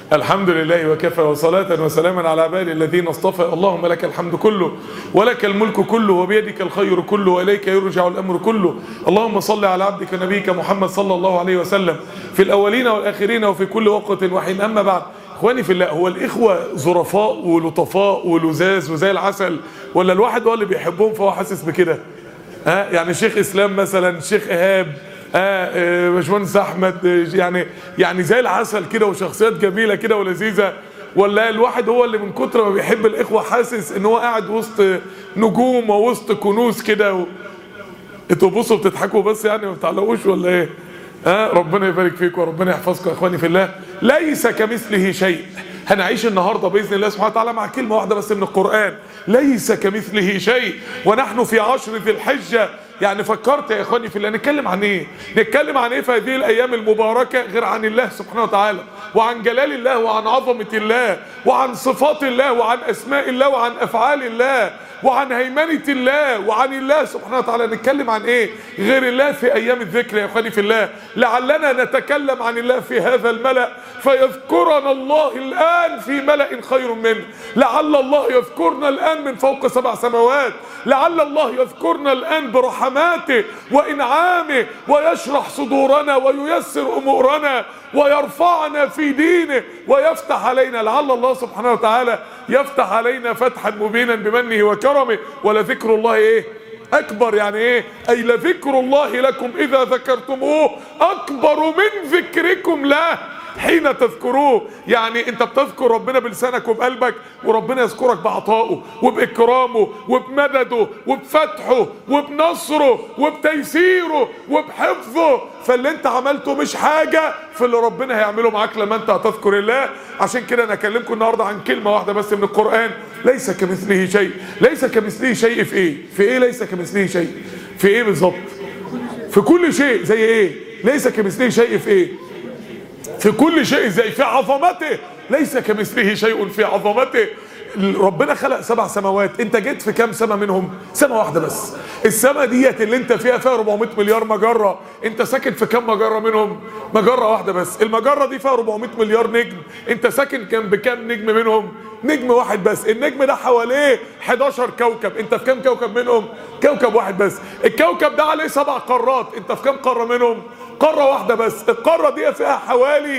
الحمد لله وكفى وصلاة وسلاما على عبادي الذين اصطفى اللهم لك الحمد كله ولك الملك كله وبيدك الخير كله وإليك يرجع الأمر كله اللهم صل على عبدك نبيك محمد صلى الله عليه وسلم في الأولين والآخرين وفي كل وقت وحين أما بعد اخواني في الله هو الاخوه ظرفاء ولطفاء ولزاز وزي العسل ولا الواحد هو اللي بيحبهم فهو حاسس بكده ها يعني شيخ اسلام مثلا شيخ ايهاب آه باشمهندس احمد آه، يعني يعني زي العسل كده وشخصيات جميله كده ولذيذه ولا الواحد هو اللي من كتر ما بيحب الاخوه حاسس ان هو قاعد وسط نجوم ووسط كنوز كده و... انتوا بصوا بتضحكوا بس يعني ما بتعلقوش ولا ايه؟ ها ربنا يبارك فيكم وربنا يحفظكم يا اخواني في الله ليس كمثله شيء هنعيش النهارده باذن الله سبحانه وتعالى مع كلمه واحده بس من القران ليس كمثله شيء ونحن في عشر ذي الحجه يعني فكرت يا اخواني في الله نتكلم عن ايه نتكلم عن ايه في هذه الايام المباركه غير عن الله سبحانه وتعالى وعن جلال الله وعن عظمه الله وعن صفات الله وعن اسماء الله وعن افعال الله وعن هيمنة الله وعن الله سبحانه وتعالى نتكلم عن ايه غير الله في ايام الذكر يا اخواني في الله لعلنا نتكلم عن الله في هذا الملأ فيذكرنا الله الان في ملأ خير منه لعل الله يذكرنا الان من فوق سبع سماوات لعل الله يذكرنا الان برحماته وانعامه ويشرح صدورنا وييسر امورنا ويرفعنا في دينه ويفتح علينا لعل الله سبحانه وتعالى يفتح علينا فتحا مبينا بمنه وكرمه ولذكر الله ايه اكبر يعني ايه اي لذكر الله لكم اذا ذكرتموه اكبر من ذكركم له حين تذكروه يعني انت بتذكر ربنا بلسانك وبقلبك وربنا يذكرك بعطائه وباكرامه وبمدده وبفتحه وبنصره وبتيسيره وبحفظه فاللي انت عملته مش حاجة في اللي ربنا هيعمله معاك لما انت هتذكر الله عشان كده انا اكلمكم النهارده عن كلمة واحدة بس من القرآن ليس كمثله شيء ليس كمثله شيء في ايه في ايه ليس كمثله شيء في ايه بالظبط في كل شيء زي ايه ليس كمثله شيء في ايه في كل شيء زي في عظمته ليس كمثله شيء في عظمته ربنا خلق سبع سماوات انت جيت في كام سما منهم سما واحده بس السما ديت اللي انت فيها فيها 400 مليار مجره انت ساكن في كام مجره منهم مجره واحده بس المجره دي فيها 400 مليار نجم انت ساكن كام بكام نجم منهم نجم واحد بس النجم ده حواليه 11 كوكب انت في كام كوكب منهم كوكب واحد بس الكوكب ده عليه سبع قارات انت في كام قاره منهم قاره واحده بس القاره دي فيها حوالي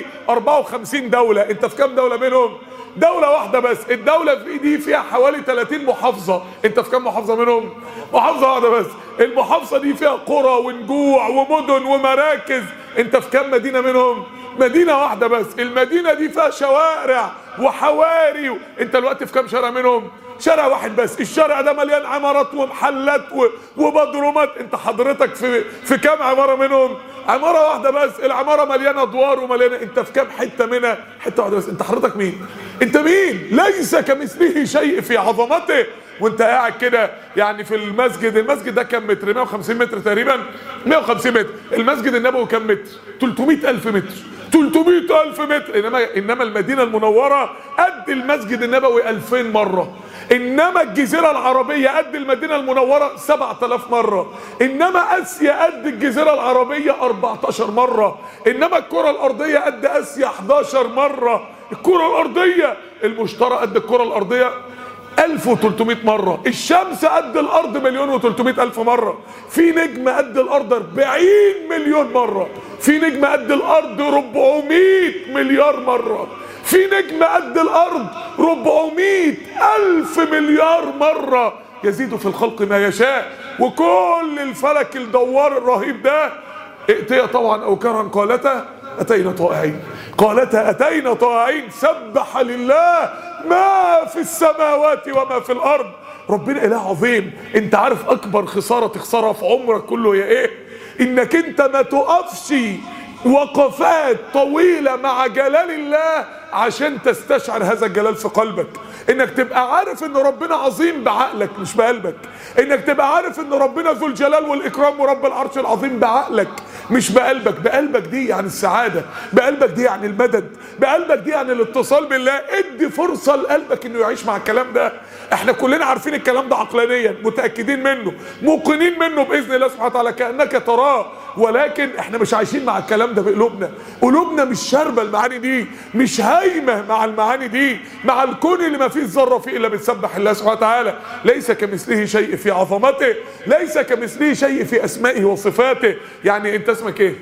54 دوله انت في كام دوله منهم دولة واحدة بس الدولة في دي فيها حوالي 30 محافظة انت في كام محافظة منهم محافظة واحدة بس المحافظة دي فيها قرى ونجوع ومدن ومراكز انت في كام مدينة منهم مدينة واحدة بس المدينة دي فيها شوارع وحواري انت الوقت في كام شارع منهم شارع واحد بس الشارع ده مليان عمارات ومحلات وبدرومات انت حضرتك في في كام عمارة منهم عمارة واحدة بس العمارة مليانة ادوار ومليانة انت في كام حتة منها حتة واحدة بس انت حضرتك مين انت مين ليس كمثله شيء في عظمته وانت قاعد كده يعني في المسجد المسجد ده كام متر 150 متر تقريبا 150 متر المسجد النبوي كام متر 300 الف متر 300 الف متر انما انما المدينه المنوره قد المسجد النبوي 2000 مره انما الجزيره العربيه قد المدينه المنوره 7000 مره انما اسيا قد الجزيره العربيه 14 مره انما الكره الارضيه قد اسيا 11 مره الكره الارضيه المشترى قد الكره الارضيه 1300 مرة الشمس قد الأرض مليون و300 ألف مرة في نجم قد الأرض 40 مليون مرة في نجم قد الأرض 400 مليار مرة في نجم قد الأرض 400 ألف مليار مرة يزيد في الخلق ما يشاء وكل الفلك الدوار الرهيب ده ائتيا طبعا أو كرها قالتا أتينا طائعين قالتا أتينا طائعين سبح لله ما في السماوات وما في الارض ربنا اله عظيم انت عارف اكبر خساره تخسرها في عمرك كله هي ايه انك انت ما تقفش وقفات طويله مع جلال الله عشان تستشعر هذا الجلال في قلبك انك تبقى عارف ان ربنا عظيم بعقلك مش بقلبك انك تبقى عارف ان ربنا ذو الجلال والاكرام ورب العرش العظيم بعقلك مش بقلبك بقلبك دي يعني السعادة بقلبك دي يعني المدد بقلبك دي يعني الاتصال بالله ادي فرصة لقلبك انه يعيش مع الكلام ده احنا كلنا عارفين الكلام ده عقلانيا متأكدين منه موقنين منه بإذن الله سبحانه وتعالى كأنك تراه ولكن احنا مش عايشين مع الكلام ده بقلوبنا قلوبنا مش شاربه المعاني دي مش هايمه مع المعاني دي مع الكون اللي ما فيه ذره فيه الا بتسبح الله سبحانه وتعالى ليس كمثله شيء في عظمته ليس كمثله شيء في اسمائه وصفاته يعني انت اسمك ايه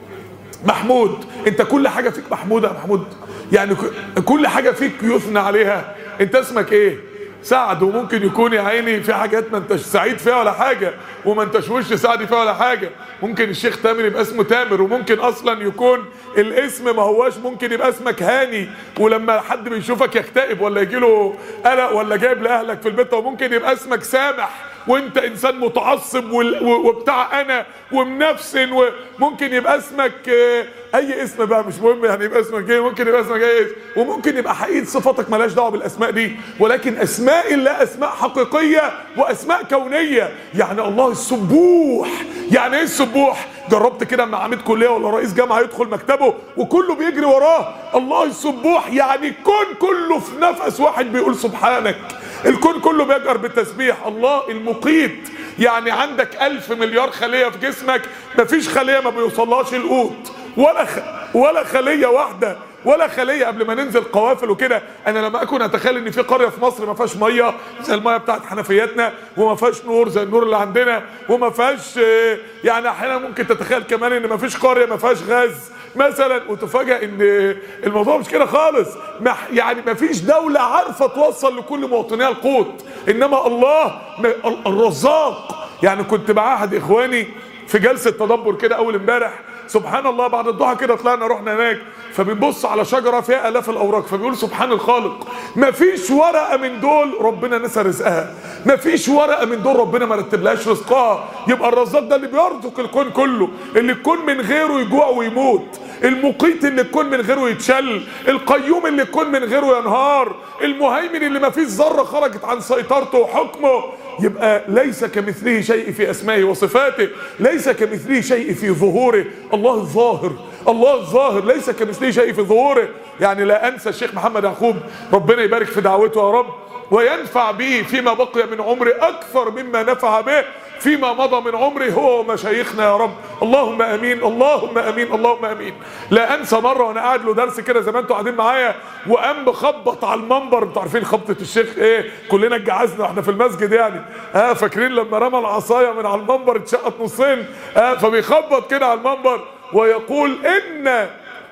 محمود انت كل حاجه فيك محموده يا محمود يعني ك- كل حاجه فيك يثنى عليها انت اسمك ايه سعد وممكن يكون يا عيني في حاجات ما انتش سعيد فيها ولا حاجه وما انتش وش سعد فيها ولا حاجه ممكن الشيخ تامر يبقى اسمه تامر وممكن اصلا يكون الاسم ما هواش ممكن يبقى اسمك هاني ولما حد بيشوفك يكتئب ولا يجيله قلق ولا جايب لاهلك في البيت وممكن يبقى اسمك سامح وانت انسان متعصب وال- و- وبتاع انا ومنفسن وممكن يبقى اسمك آه، اي اسم بقى مش مهم يعني يبقى اسمك ايه ممكن يبقى اسمك ايه وممكن يبقى حقيقه صفاتك ملهاش دعوه بالاسماء دي ولكن اسماء الله اسماء حقيقيه واسماء كونيه يعني الله السبوح يعني ايه السبوح جربت كده مع عميد كليه ولا رئيس جامعه يدخل مكتبه وكله بيجري وراه الله السبوح يعني الكون كله في نفس واحد بيقول سبحانك الكون كله بيجهر بالتسبيح الله المقيت يعني عندك ألف مليار خلية في جسمك مفيش خلية ما بيوصلهاش القوت ولا خ... ولا خلية واحدة ولا خلية قبل ما ننزل قوافل وكده انا لما اكون اتخيل ان في قرية في مصر ما فيهاش مية زي المية بتاعت حنفياتنا وما فيهاش نور زي النور اللي عندنا وما فيهاش آه، يعني احيانا ممكن تتخيل كمان ان ما فيش قرية ما فيهاش غاز مثلا وتفاجئ ان الموضوع مش كده خالص ما يعني ما فيش دولة عارفة توصل لكل مواطنيها القوت انما الله م- الرزاق يعني كنت مع احد اخواني في جلسة تدبر كده اول امبارح سبحان الله بعد الضحى كده طلعنا رحنا هناك فبنبص على شجره فيها الاف الاوراق فبيقول سبحان الخالق مفيش ورقه من دول ربنا نسى رزقها مفيش ورقه من دول ربنا ما رتبلهاش رزقها يبقى الرزاق ده اللي بيرزق الكون كله اللي الكون من غيره يجوع ويموت المقيت اللي الكون من غيره يتشل القيوم اللي الكون من غيره ينهار المهيمن اللي ما فيش ذره خرجت عن سيطرته وحكمه يبقى ليس كمثله شيء في اسمائه وصفاته ليس كمثله شيء في ظهوره الله الظاهر الله الظاهر ليس كمثله شيء في ظهوره يعني لا انسى الشيخ محمد يعقوب ربنا يبارك في دعوته يا رب وينفع به فيما بقي من عمره اكثر مما نفع به فيما مضى من عمره هو ومشايخنا يا رب اللهم امين اللهم امين اللهم امين لا انسى مره وانا قاعد له درس كده زي ما انتوا قاعدين معايا وقام مخبط على المنبر انتوا عارفين خبطه الشيخ ايه كلنا اتجعزنا واحنا في المسجد يعني ها آه فاكرين لما رمى العصايه من على المنبر اتشقت نصين آه فبيخبط كده على المنبر ويقول ان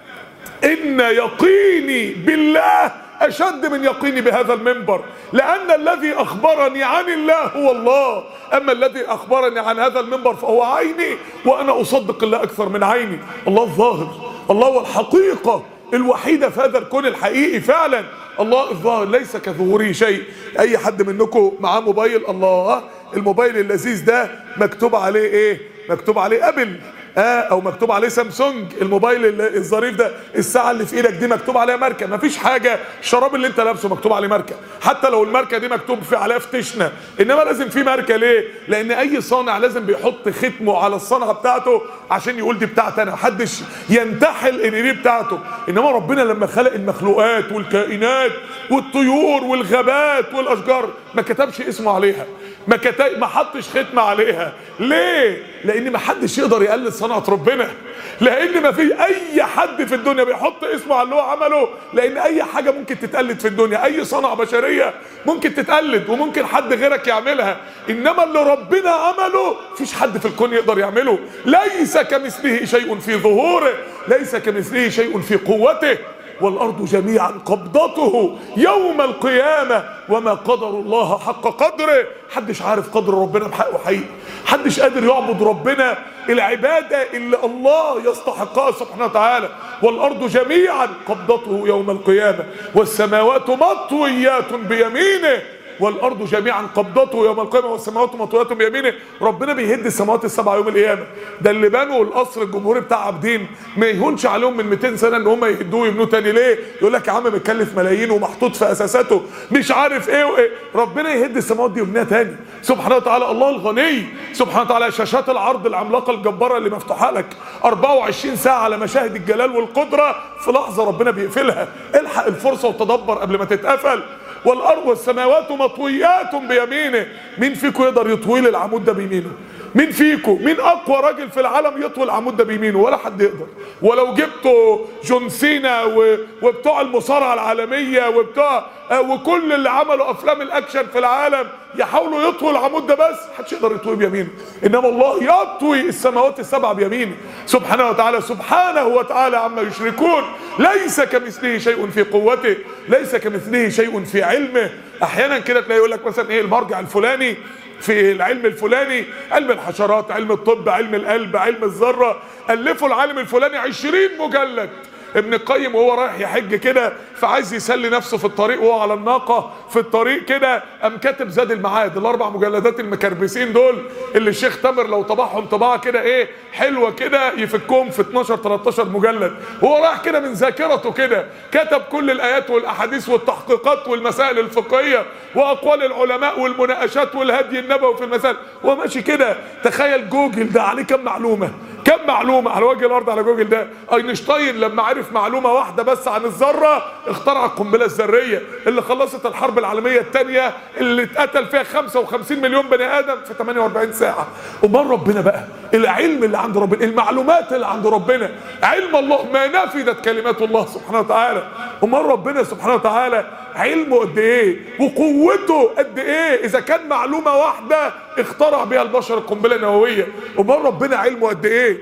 ان يقيني بالله اشد من يقيني بهذا المنبر لان الذي اخبرني عن الله هو الله اما الذي اخبرني عن هذا المنبر فهو عيني وانا اصدق الله اكثر من عيني الله الظاهر الله هو الحقيقه الوحيده في هذا الكون الحقيقي فعلا الله الظاهر ليس كظهوره شيء اي حد منكم معاه موبايل الله الموبايل اللذيذ ده مكتوب عليه ايه مكتوب عليه ابل اه او مكتوب عليه سامسونج الموبايل ال- الظريف ده الساعه اللي في ايدك دي مكتوب عليها ماركه مفيش حاجه الشراب اللي انت لابسه مكتوب عليه ماركه حتى لو الماركه دي مكتوب في عليها فتشنا انما لازم في ماركه ليه لان اي صانع لازم بيحط ختمه على الصنعه بتاعته عشان يقول دي بتاعتي انا محدش ينتحل ان دي بتاعته انما ربنا لما خلق المخلوقات والكائنات والطيور والغابات والاشجار ما كتبش اسمه عليها ما كتب ما حطش ختمه عليها ليه لان ما حدش يقدر يقلد صنعه ربنا لان ما في اي حد في الدنيا بيحط اسمه على اللي هو عمله لان اي حاجه ممكن تتقلد في الدنيا اي صنعه بشريه ممكن تتقلد وممكن حد غيرك يعملها انما اللي ربنا عمله مفيش حد في الكون يقدر يعمله ليس كمثله شيء في ظهوره ليس كمثله شيء في قوته والارض جميعا قبضته يوم القيامه وما قدر الله حق قدره حدش عارف قدر ربنا بحقه حقيقي حدش قادر يعبد ربنا العباده اللي الله يستحقها سبحانه وتعالى والارض جميعا قبضته يوم القيامه والسماوات مطويات بيمينه والارض جميعا قبضته يوم القيامه والسماوات مطويات بيمينه ربنا بيهد السماوات السبع يوم القيامه ده اللي بنوا القصر الجمهوري بتاع عابدين ما يهونش عليهم من 200 سنه ان هم يهدوه ويبنوه تاني ليه يقول لك يا عم متكلف ملايين ومحطوط في اساساته مش عارف ايه وايه ربنا يهد السماوات دي ويبنيها تاني سبحانه وتعالى الله الغني سبحانه وتعالى شاشات العرض العملاقه الجباره اللي مفتوحه لك 24 ساعه على مشاهد الجلال والقدره في لحظه ربنا بيقفلها الحق الفرصه وتدبر قبل ما تتقفل والارض والسماوات مطويات بيمينه مين فيكم يقدر يطوي لي العمود ده بيمينه مين فيكم مين اقوى راجل في العالم يطوي العمود ده بيمينه ولا حد يقدر ولو جبتوا جون سينا و... وبتوع المصارعه العالميه وبتوع آه، وكل اللي عملوا افلام الاكشن في العالم يحاولوا يطووا العمود ده بس محدش يقدر يطوي بيمينه انما الله يطوي السماوات السبع بيمينه سبحانه وتعالى سبحانه وتعالى عما يشركون ليس كمثله شيء في قوته ليس كمثله شيء في علمه احيانا كده تلاقي يقول لك مثلا ايه المرجع الفلاني في العلم الفلاني علم الحشرات علم الطب علم القلب علم الذرة ألفوا العالم الفلاني عشرين مجلد ابن القيم وهو رايح يحج كده فعايز يسلي نفسه في الطريق وهو على الناقة في الطريق كده قام كاتب زاد المعاد الأربع مجلدات المكربسين دول اللي الشيخ تامر لو طبعهم طباعة كده إيه حلوة كده يفكهم في 12 13 مجلد هو رايح كده من ذاكرته كده كتب كل الآيات والأحاديث والتحقيقات والمسائل الفقهية وأقوال العلماء والمناقشات والهدي النبوي في المسائل هو ماشي كده تخيل جوجل ده عليه كم معلومة كم معلومة على وجه الأرض على جوجل ده أينشتاين لما عرف معلومة واحدة بس عن الذرة اخترع القنبلة الذرية اللي خلصت الحرب العالمية الثانية اللي اتقتل فيها 55 مليون بني آدم في 48 ساعة أمال ربنا بقى العلم اللي عند ربنا المعلومات اللي عند ربنا علم الله ما نفدت كلمات الله سبحانه وتعالى أمال ربنا سبحانه وتعالى علمه قد ايه وقوته قد ايه اذا كان معلومة واحدة اخترع بها البشر القنبلة النووية امال ربنا علمه قد ايه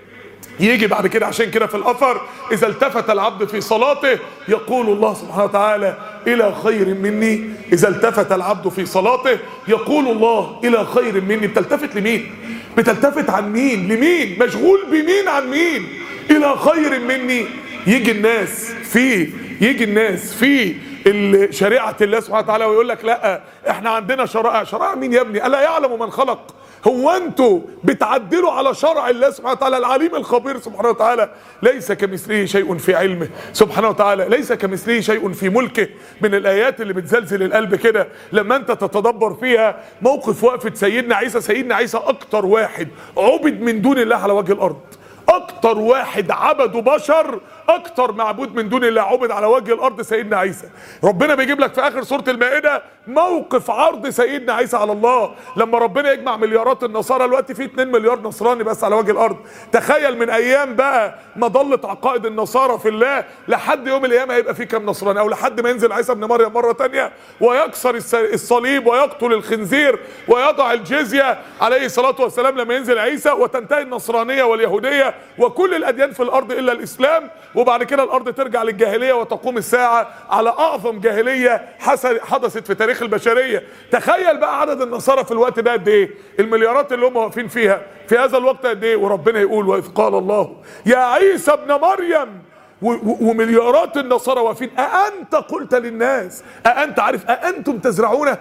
يجي بعد كده عشان كده في الاثر اذا التفت العبد في صلاته يقول الله سبحانه وتعالى الى خير مني اذا التفت العبد في صلاته يقول الله الى خير مني بتلتفت لمين بتلتفت عن مين لمين مشغول بمين عن مين الى خير مني يجي الناس في يجي الناس في ال- شريعة الله سبحانه وتعالى ويقول لك لا احنا عندنا شرائع شرائع مين يا ابني الا يعلم من خلق هو انتوا بتعدلوا على شرع الله سبحانه وتعالى العليم الخبير سبحانه وتعالى ليس كمثله شيء في علمه سبحانه وتعالى ليس كمثله شيء في ملكه من الايات اللي بتزلزل القلب كده لما انت تتدبر فيها موقف وقفة سيدنا عيسى سيدنا عيسى اكتر واحد عبد من دون الله على وجه الارض اكتر واحد عبده بشر اكتر معبود من دون الله عبد على وجه الارض سيدنا عيسى ربنا بيجيب لك في اخر سوره المائده موقف عرض سيدنا عيسى على الله لما ربنا يجمع مليارات النصارى دلوقتي في 2 مليار نصراني بس على وجه الارض تخيل من ايام بقى ما ضلت عقائد النصارى في الله لحد يوم القيامه هيبقى في كام نصراني او لحد ما ينزل عيسى ابن مريم مره تانية ويكسر الس- الصليب ويقتل الخنزير ويضع الجزيه عليه الصلاه والسلام لما ينزل عيسى وتنتهي النصرانيه واليهوديه وكل الاديان في الارض الا الاسلام وبعد كده الارض ترجع للجاهليه وتقوم الساعه على اعظم جاهليه حس- حدثت في تاريخ البشريه تخيل بقى عدد النصارى في الوقت ده قد ايه المليارات اللي هم واقفين فيها في هذا الوقت قد ايه وربنا يقول واذ قال الله يا عيسى ابن مريم و- و- ومليارات النصارى واقفين أأنت قلت للناس أأنت عارف أأنتم تزرعونه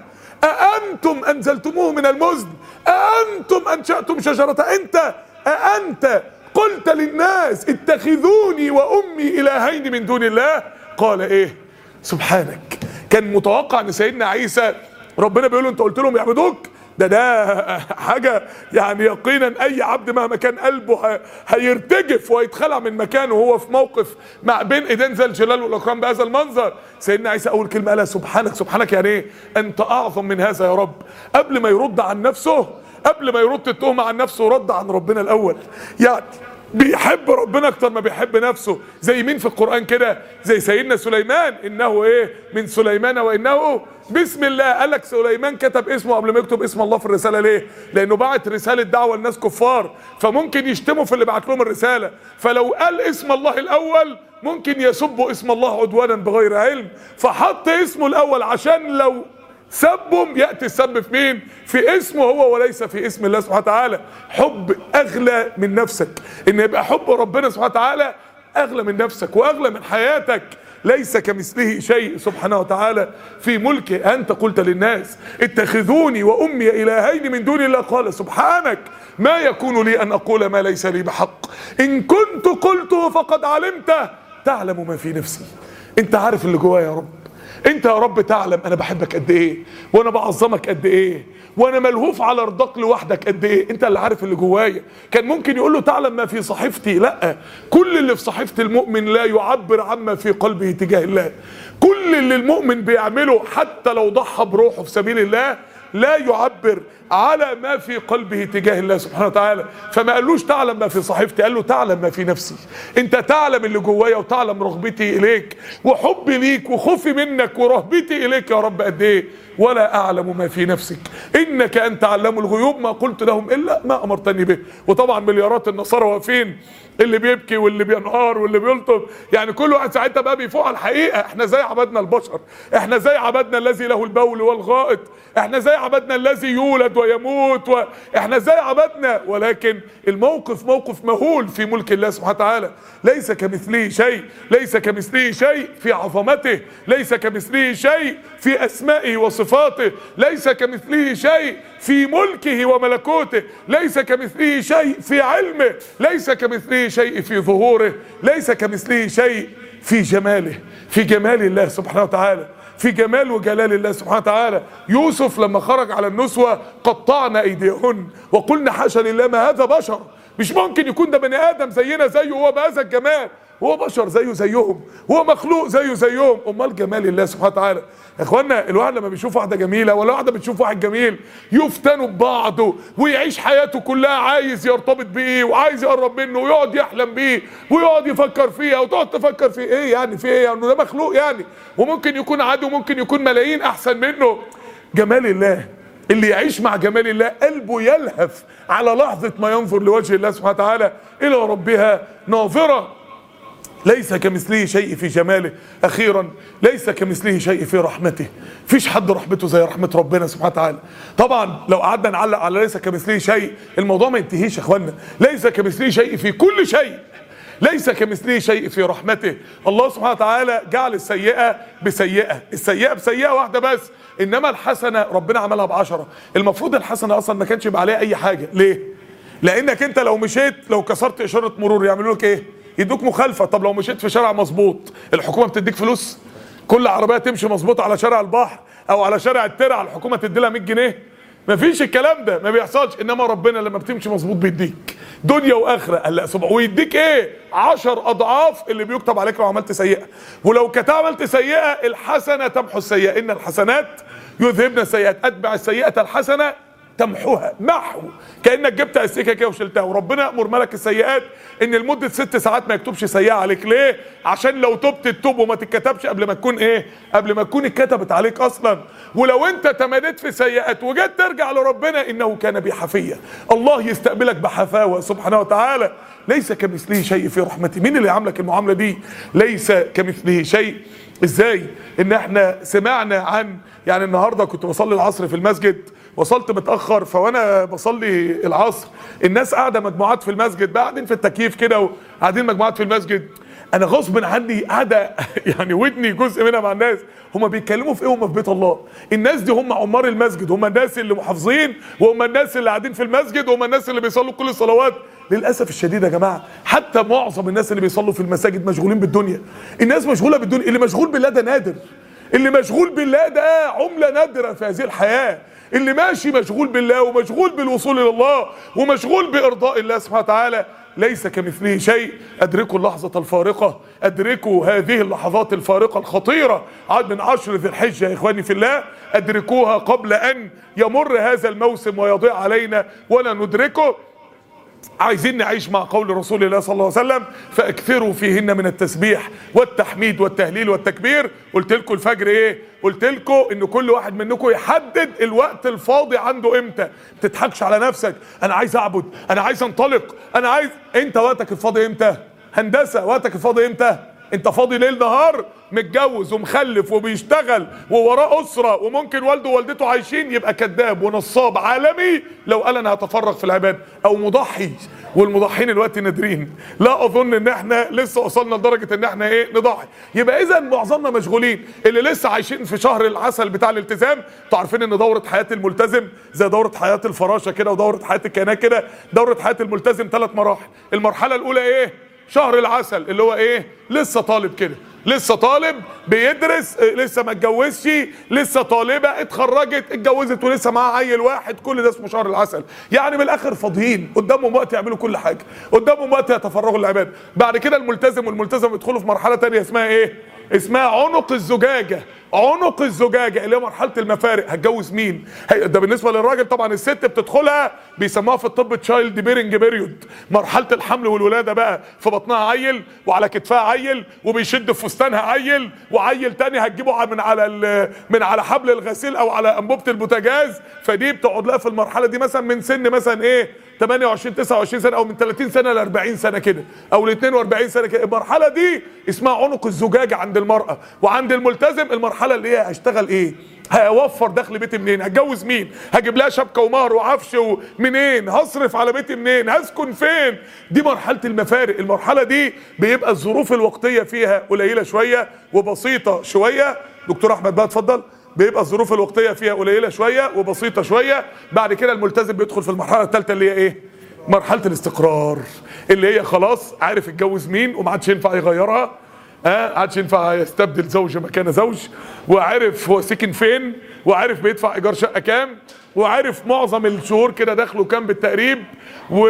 أأنتم أنزلتموه من المزن أأنتم أنشأتم شجرة أنت أأنت قلت للناس اتخذوني وأمي إلهين من دون الله قال إيه سبحانك كان متوقع ان سيدنا عيسى ربنا بيقول له انت قلت لهم يعبدوك ده ده حاجة يعني يقينا أي عبد مهما كان قلبه ه- هيرتجف ويتخلع من مكانه وهو في موقف مع بين إيدين ذا الجلال والإكرام بهذا المنظر سيدنا عيسى أول كلمة قالها سبحانك سبحانك يعني إيه أنت أعظم من هذا يا رب قبل ما يرد عن نفسه قبل ما يرد التهمة عن نفسه رد عن ربنا الأول يعني بيحب ربنا اكتر ما بيحب نفسه زي مين في القرآن كده زي سيدنا سليمان انه ايه من سليمان وانه بسم الله قال لك سليمان كتب اسمه قبل ما يكتب اسم الله في الرسالة ليه لانه بعت رسالة دعوة لناس كفار فممكن يشتموا في اللي بعت لهم الرسالة فلو قال اسم الله الاول ممكن يسبوا اسم الله عدوانا بغير علم فحط اسمه الاول عشان لو سبهم ياتي السب في مين؟ في اسمه هو وليس في اسم الله سبحانه وتعالى، حب اغلى من نفسك، ان يبقى حب ربنا سبحانه وتعالى اغلى من نفسك واغلى من حياتك، ليس كمثله شيء سبحانه وتعالى في ملكه انت قلت للناس اتخذوني وامي الهين من دون الله قال سبحانك ما يكون لي ان اقول ما ليس لي بحق ان كنت قلته فقد علمته تعلم ما في نفسي انت عارف اللي جوايا يا رب انت يا رب تعلم انا بحبك قد ايه وانا بعظمك قد ايه وانا ملهوف على رضاك لوحدك قد ايه انت اللي عارف اللي جوايا كان ممكن يقول له تعلم ما في صحيفتي لا كل اللي في صحيفه المؤمن لا يعبر عما في قلبه تجاه الله كل اللي المؤمن بيعمله حتى لو ضحى بروحه في سبيل الله لا يعبر على ما في قلبه تجاه الله سبحانه وتعالى فما قالوش تعلم ما في صحيفتي قال له تعلم ما في نفسي انت تعلم اللي جوايا وتعلم رغبتي اليك وحبي ليك وخوفي منك ورهبتي اليك يا رب قد ايه ولا اعلم ما في نفسك انك انت علام الغيوب ما قلت لهم الا ما امرتني به وطبعا مليارات النصارى واقفين اللي بيبكي واللي بينهار واللي بيلطم يعني كل واحد ساعتها بقى بيفوق على الحقيقه احنا زي عبدنا البشر احنا زي عبدنا الذي له البول والغائط احنا زي عبدنا الذي يولد ويموت و... احنا زي عبدنا ولكن الموقف موقف مهول في ملك الله سبحانه وتعالى ليس كمثله شيء ليس كمثله شيء في عظمته ليس كمثله شيء في اسمائه وصفاته ليس كمثله شيء في ملكه وملكوته ليس كمثله شيء في علمه ليس كمثله شيء في ظهوره ليس كمثله شيء في جماله في جمال الله سبحانه وتعالى في جمال وجلال الله سبحانه وتعالى يوسف لما خرج على النسوة قطعنا ايديهن وقلنا حاشا لله ما هذا بشر مش ممكن يكون ده بني ادم زينا زيه هو بهذا الجمال هو بشر زيه زيهم هو مخلوق زيه زيهم امال جمال الله سبحانه وتعالى يا اخوانا الواحد لما بيشوف واحده جميله ولا واحده بتشوف واحد جميل يفتنوا ببعضه ويعيش حياته كلها عايز يرتبط بيه وعايز يقرب منه ويقعد يحلم بيه ويقعد يفكر فيها وتقعد تفكر في ايه يعني في ايه يعني ده مخلوق يعني وممكن يكون عادي وممكن يكون ملايين احسن منه جمال الله اللي يعيش مع جمال الله قلبه يلهف على لحظة ما ينظر لوجه الله سبحانه وتعالى إلى ربها ناظرة ليس كمثله شيء في جماله اخيرا ليس كمثله شيء في رحمته فيش حد رحمته زي رحمه ربنا سبحانه وتعالى طبعا لو قعدنا نعلق على ليس كمثله شيء الموضوع ما ينتهيش يا اخوانا ليس كمثله شيء في كل شيء ليس كمثله شيء في رحمته الله سبحانه وتعالى جعل السيئة بسيئة السيئة بسيئة واحدة بس إنما الحسنة ربنا عملها بعشرة المفروض الحسنة أصلا ما كانش يبقى عليها أي حاجة ليه؟ لأنك أنت لو مشيت لو كسرت إشارة مرور يعملوا لك إيه؟ يدوك مخالفة طب لو مشيت في شارع مظبوط الحكومة بتديك فلوس كل عربية تمشي مظبوط على شارع البحر أو على شارع الترع الحكومة تدي لها 100 جنيه مفيش الكلام ده ما بيحصلش انما ربنا لما بتمشي مظبوط بيديك دنيا واخره قال لا سبحانه ويديك ايه عشر اضعاف اللي بيكتب عليك لو عملت سيئه ولو كنت عملت سيئه الحسنه تمحو السيئه ان الحسنات يذهبن السيئات اتبع السيئه الحسنه تمحوها محو كانك جبت استيكه كده وشلتها وربنا يامر ملك السيئات ان لمده ست ساعات ما يكتبش سيئه عليك ليه عشان لو تبت التوب وما تتكتبش قبل ما تكون ايه قبل ما تكون اتكتبت عليك اصلا ولو انت تماديت في سيئات وجيت ترجع لربنا انه كان بي حفيا الله يستقبلك بحفاوه سبحانه وتعالى ليس كمثله شيء في رحمته مين اللي عاملك المعامله دي ليس كمثله شيء ازاي ان احنا سمعنا عن يعني النهارده كنت بصلي العصر في المسجد وصلت متاخر فوانا بصلي العصر الناس قاعده مجموعات في المسجد بقى قاعدين في التكييف كده وقاعدين مجموعات في المسجد انا غصب عني قاعده يعني ودني جزء منها مع الناس هم بيتكلموا في ايه هم في بيت الله الناس دي هم عمار المسجد هم الناس اللي محافظين وهم الناس اللي قاعدين في المسجد وهم الناس اللي بيصلوا كل الصلوات للاسف الشديد يا جماعه حتى معظم الناس اللي بيصلوا في المساجد مشغولين بالدنيا الناس مشغوله بالدنيا اللي مشغول بالله ده نادر اللي مشغول بالله ده عمله نادره في هذه الحياه اللي ماشي مشغول بالله ومشغول بالوصول الى الله ومشغول بارضاء الله سبحانه وتعالى ليس كمثله شيء ادركوا اللحظة الفارقة ادركوا هذه اللحظات الفارقة الخطيرة عاد من عشر ذي الحجة يا اخواني في الله ادركوها قبل ان يمر هذا الموسم ويضيع علينا ولا ندركه عايزين نعيش مع قول رسول الله صلى الله عليه وسلم فاكثروا فيهن من التسبيح والتحميد والتهليل والتكبير قلت لكم الفجر ايه قلت لكم ان كل واحد منكم يحدد الوقت الفاضي عنده امتى ما تضحكش على نفسك انا عايز اعبد انا عايز انطلق انا عايز انت وقتك الفاضي امتى هندسه وقتك الفاضي امتى انت فاضي ليل نهار متجوز ومخلف وبيشتغل ووراه اسره وممكن والده ووالدته عايشين يبقى كذاب ونصاب عالمي لو قال انا هتفرغ في العباده او مضحي والمضحين الوقت نادرين لا اظن ان احنا لسه وصلنا لدرجه ان احنا ايه نضحي يبقى اذا معظمنا مشغولين اللي لسه عايشين في شهر العسل بتاع الالتزام انتوا عارفين ان دوره حياه الملتزم زي دوره حياه الفراشه كده ودوره حياه الكهنه كده دوره حياه الملتزم ثلاث مراحل المرحله الاولى ايه شهر العسل اللي هو ايه لسه طالب كده لسه طالب بيدرس اه، لسه ما اتجوزش لسه طالبه اتخرجت اتجوزت ولسه معاها عيل واحد كل ده اسمه شهر العسل يعني من الاخر فاضيين قدامهم وقت يعملوا كل حاجه قدامهم وقت يتفرغوا للعباده بعد كده الملتزم والملتزم يدخلوا في مرحله تانية اسمها ايه اسمها عنق الزجاجه عنق الزجاجه اللي هي مرحله المفارق هتجوز مين هي- ده بالنسبه للراجل طبعا الست بتدخلها بيسموها في الطب تشايلد بيرنج بيريود مرحله الحمل والولاده بقى في بطنها عيل وعلى كتفها عيل وبيشد في فستانها عيل وعيل تاني هتجيبه من على ال- من على حبل الغسيل او على انبوبه البوتاجاز فدي بتقعد لها في المرحله دي مثلا من سن مثلا ايه 28 29 سنه او من 30 سنه ل 40 سنه كده او ل 42 سنه كده المرحله دي اسمها عنق الزجاجه عند المراه وعند الملتزم المرحله اللي هي هشتغل ايه هوفر دخل بيتي منين هتجوز مين هجيب لها شبكه ومهر وعفش ومنين هصرف على بيتي منين هسكن فين دي مرحله المفارق المرحله دي بيبقى الظروف الوقتيه فيها قليله شويه وبسيطه شويه دكتور احمد بقى اتفضل بيبقى الظروف الوقتيه فيها قليله شويه وبسيطه شويه بعد كده الملتزم بيدخل في المرحله الثالثه اللي هي ايه مرحله الاستقرار اللي هي خلاص عارف يتجوز مين وما عادش ينفع يغيرها ها ما عادش ينفع يستبدل زوج مكان زوج وعارف هو ساكن فين وعارف بيدفع ايجار شقه كام وعارف معظم الشهور كده دخله كام بالتقريب و...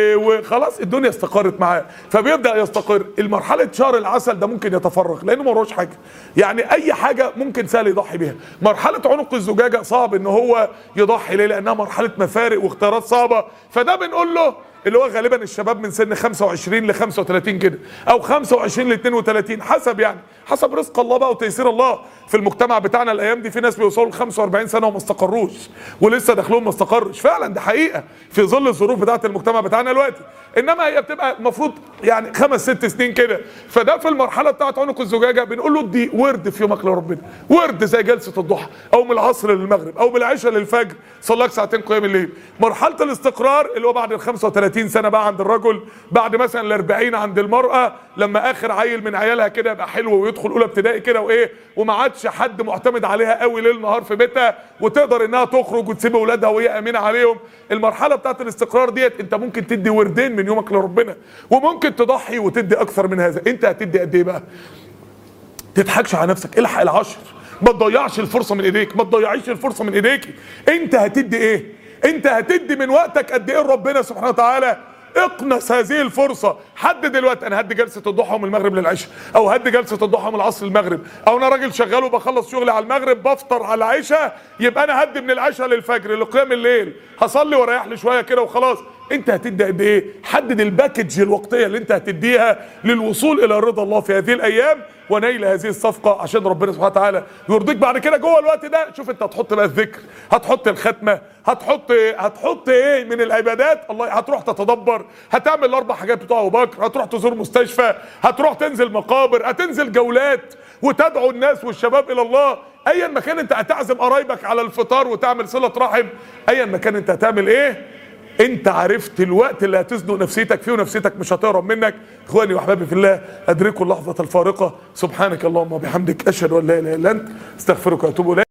وخلاص الدنيا استقرت معاه فبيبدا يستقر المرحله شهر العسل ده ممكن يتفرغ لانه ما وراهوش حاجه يعني اي حاجه ممكن سهل يضحي بيها مرحله عنق الزجاجه صعب ان هو يضحي ليه لانها مرحله مفارق واختيارات صعبه فده بنقول له اللي هو غالبا الشباب من سن 25 ل 35 كده او 25 ل 32 حسب يعني حسب رزق الله بقى وتيسير الله في المجتمع بتاعنا الايام دي في ناس بيوصلوا ل 45 سنه وما استقروش ولسه دخلهم ما استقرش فعلا ده حقيقه في ظل الظروف بتاعه المجتمع بتاعنا دلوقتي انما هي بتبقى المفروض يعني خمس ست سنين كده فده في المرحله بتاعه عنق الزجاجه بنقول له دي ورد في يومك لربنا ورد زي جلسه الضحى او من العصر للمغرب او من العشاء للفجر صلى لك ساعتين قيام الليل مرحله الاستقرار اللي هو بعد ال 35 سنه بقى عند الرجل بعد مثلا ال 40 عند المراه لما اخر عيل من عيالها كده يبقى حلو ويدخل اولى ابتدائي كده وايه وما عادش حد معتمد عليها قوي ليل نهار في بيتها وتقدر انها تخرج وتسيب اولادها وهي امينه عليهم المرحله بتاعت الاستقرار ديت انت ممكن تدي وردين من يومك لربنا وممكن تضحي وتدي اكثر من هذا انت هتدي قد ايه بقى تضحكش على نفسك الحق العشر ما تضيعش الفرصه من ايديك ما تضيعيش الفرصه من ايديك انت هتدي ايه انت هتدي من وقتك قد ايه ربنا سبحانه وتعالى اقنص هذه الفرصه حد دلوقتي انا هدي جلسه الضحى من المغرب للعشاء او هدي جلسه الضحى من العصر للمغرب او انا راجل شغال وبخلص شغلي على المغرب بفطر على العشاء يبقى انا هدي من العشاء للفجر لقيام الليل هصلي واريح لي شويه كده وخلاص انت هتدي قد ايه حدد الباكج الوقتيه اللي انت هتديها للوصول الى رضا الله في هذه الايام ونيل هذه الصفقه عشان ربنا سبحانه وتعالى يرضيك بعد كده جوه الوقت ده شوف انت هتحط بقى الذكر هتحط الختمه هتحط هتحط ايه من العبادات الله هتروح تتدبر هتعمل الاربع حاجات بتوع ابو بكر هتروح تزور مستشفى هتروح تنزل مقابر هتنزل جولات وتدعو الناس والشباب الى الله ايا مكان انت هتعزم قرايبك على الفطار وتعمل صله رحم ايا مكان انت هتعمل ايه انت عرفت الوقت اللي هتزنق نفسيتك فيه ونفسيتك مش هتهرب منك اخواني واحبابي في الله ادركوا اللحظه الفارقه سبحانك اللهم وبحمدك اشهد ان لا اله الا انت استغفرك واتوب اليك